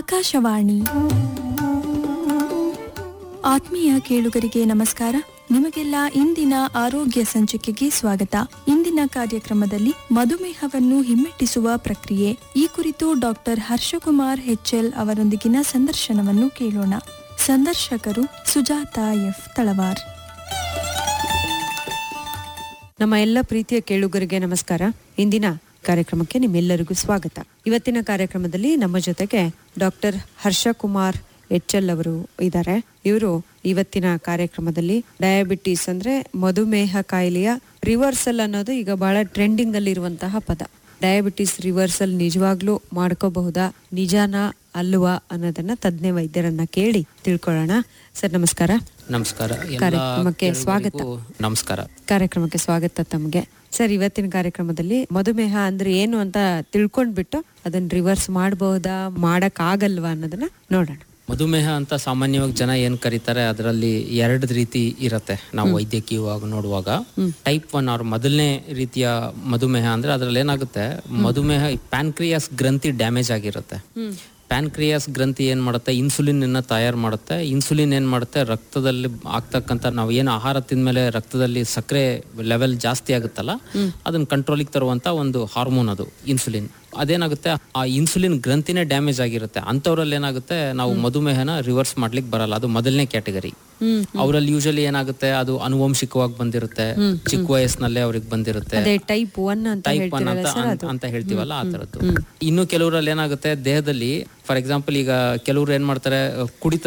ಆಕಾಶವಾಣಿ ಆತ್ಮೀಯ ಕೇಳುಗರಿಗೆ ನಮಸ್ಕಾರ ನಿಮಗೆಲ್ಲ ಇಂದಿನ ಆರೋಗ್ಯ ಸಂಚಿಕೆಗೆ ಸ್ವಾಗತ ಇಂದಿನ ಕಾರ್ಯಕ್ರಮದಲ್ಲಿ ಮಧುಮೇಹವನ್ನು ಹಿಮ್ಮೆಟ್ಟಿಸುವ ಪ್ರಕ್ರಿಯೆ ಈ ಕುರಿತು ಡಾಕ್ಟರ್ ಹರ್ಷಕುಮಾರ್ ಹೆಚ್ಎಲ್ ಅವರೊಂದಿಗಿನ ಸಂದರ್ಶನವನ್ನು ಕೇಳೋಣ ಸಂದರ್ಶಕರು ಸುಜಾತ ಎಫ್ ತಳವಾರ್ ನಮ್ಮ ಎಲ್ಲ ಪ್ರೀತಿಯ ಕೇಳುಗರಿಗೆ ನಮಸ್ಕಾರ ಇಂದಿನ ಕಾರ್ಯಕ್ರಮಕ್ಕೆ ನಿಮ್ಮೆಲ್ಲರಿಗೂ ಸ್ವಾಗತ ಇವತ್ತಿನ ಕಾರ್ಯಕ್ರಮದಲ್ಲಿ ನಮ್ಮ ಜೊತೆಗೆ ಡಾಕ್ಟರ್ ಹರ್ಷಕುಮಾರ್ ಎಚ್ ಎಲ್ ಅವರು ಇದ್ದಾರೆ ಇವರು ಇವತ್ತಿನ ಕಾರ್ಯಕ್ರಮದಲ್ಲಿ ಡಯಾಬಿಟಿಸ್ ಅಂದ್ರೆ ಮಧುಮೇಹ ಕಾಯಿಲೆಯ ರಿವರ್ಸಲ್ ಅನ್ನೋದು ಈಗ ಬಹಳ ಟ್ರೆಂಡಿಂಗ್ ಅಲ್ಲಿ ಇರುವಂತಹ ಪದ ಡಯಾಬಿಟಿಸ್ ರಿವರ್ಸಲ್ ನಿಜವಾಗ್ಲೂ ಮಾಡ್ಕೋಬಹುದಾ ನಿಜಾನ ಅಲ್ವಾ ಅನ್ನೋದನ್ನ ತಜ್ಞ ವೈದ್ಯರನ್ನ ಕೇಳಿ ತಿಳ್ಕೊಳ್ಳೋಣ ಸರ್ ನಮಸ್ಕಾರ ನಮಸ್ಕಾರ ಎಲ್ಲ ಕಾರ್ಯಕ್ರಮಕ್ಕೆ ಸ್ವಾಗತ. ಕೇಳುಗರಿಗೂ ನಮಸ್ಕಾರ ಕಾರ್ಯಕ್ರಮಕ್ಕೆ ಸ್ವಾಗತ ತಮಗೆ ಸರ್ ಇವತ್ತಿನ ಕಾರ್ಯಕ್ರಮದಲ್ಲಿ ಮಧುಮೇಹ ಅಂದ್ರೆ ಏನು ಅಂತ ತಿಳ್ಕೊಂಡ್ಬಿಟ್ಟು ಅದನ್ನ ರಿವರ್ಸ್ ಮಾಡಬಹುದಾ ಮಾಡಕ್ ಆಗಲ್ವಾ ಅನ್ನೋದನ್ನ ನೋಡೋಣ ಮಧುಮೇಹ ಅಂತ ಸಾಮಾನ್ಯವಾಗಿ ಜನ ಏನ್ ಕರೀತಾರೆ ಅದರಲ್ಲಿ ಎರಡು ರೀತಿ ಇರತ್ತೆ ನಾವು ವೈದ್ಯಕೀಯವಾಗಿ ನೋಡುವಾಗ ಟೈಪ್ ಒನ್ ಅವ್ರ ಮೊದಲನೇ ರೀತಿಯ ಮಧುಮೇಹ ಅಂದ್ರೆ ಅದ್ರಲ್ಲಿ ಏನಾಗುತ್ತೆ ಮಧುಮೇಹ ಪ್ಯಾನ್ಕ್ರಿಯಾಸ್ ಗ್ರಂಥಿ ಡ್ಯಾಮೇಜ್ ಆಗಿರುತ್ತೆ ಪ್ಯಾನ್ಕ್ರಿಯಾಸ್ ಗ್ರಂಥಿ ಏನ್ ಮಾಡುತ್ತೆ ಇನ್ಸುಲಿನ್ ಅನ್ನ ತಯಾರು ಮಾಡುತ್ತೆ ಇನ್ಸುಲಿನ್ ಏನ್ ಮಾಡುತ್ತೆ ರಕ್ತದಲ್ಲಿ ಆಗ್ತಕ್ಕಂಥ ನಾವು ಏನು ಆಹಾರ ತಿಂದ್ಮೇಲೆ ರಕ್ತದಲ್ಲಿ ಸಕ್ಕರೆ ಲೆವೆಲ್ ಜಾಸ್ತಿ ಆಗುತ್ತಲ್ಲ ಅದನ್ನ ಕಂಟ್ರೋಲಿಗೆ ತರುವಂತ ಒಂದು ಹಾರ್ಮೋನ್ ಅದು ಇನ್ಸುಲಿನ್ ಅದೇನಾಗುತ್ತೆ ಆ ಇನ್ಸುಲಿನ್ ಗ್ರಂಥಿನೇ ಡ್ಯಾಮೇಜ್ ಆಗಿರುತ್ತೆ ಅಂಥವ್ರಲ್ಲಿ ಏನಾಗುತ್ತೆ ನಾವು ಮಧುಮೇಹನ ರಿವರ್ಸ್ ಮಾಡ್ಲಿಕ್ಕೆ ಬರಲ್ಲ ಅದು ಮೊದಲನೇ ಕ್ಯಾಟಗರಿ ಅವರಲ್ಲಿ ಯೂಶಲಿ ಏನಾಗುತ್ತೆ ಅದು ಅನುವಂಶಿಕವಾಗಿ ಬಂದಿರುತ್ತೆ ಚಿಕ್ಕ ವಯಸ್ಸಿನಲ್ಲೇ ಅವ್ರಿಗೆ ಬಂದಿರುತ್ತೆ ಅದೇ ಟೈಪ್ ಒನ್ ಅಂತ ಟೈಪ್ ಒನ್ ಅಂತ ಹೇಳ್ತಿರಲ್ಲ ಅಂತ ಹೇಳ್ತೀವಲ್ಲ ಆ ತರದ್ದು ಇನ್ನು ಕೆಲವರಲ್ಲಿ ಏನಾಗುತ್ತೆ ದೇಹದಲ್ಲಿ ಫಾರ್ ಎಕ್ಸಾಂಪಲ್ ಈಗ ಕೆಲವರು ಏನ್ ಮಾಡ್ತಾರೆ ಕುಡಿತ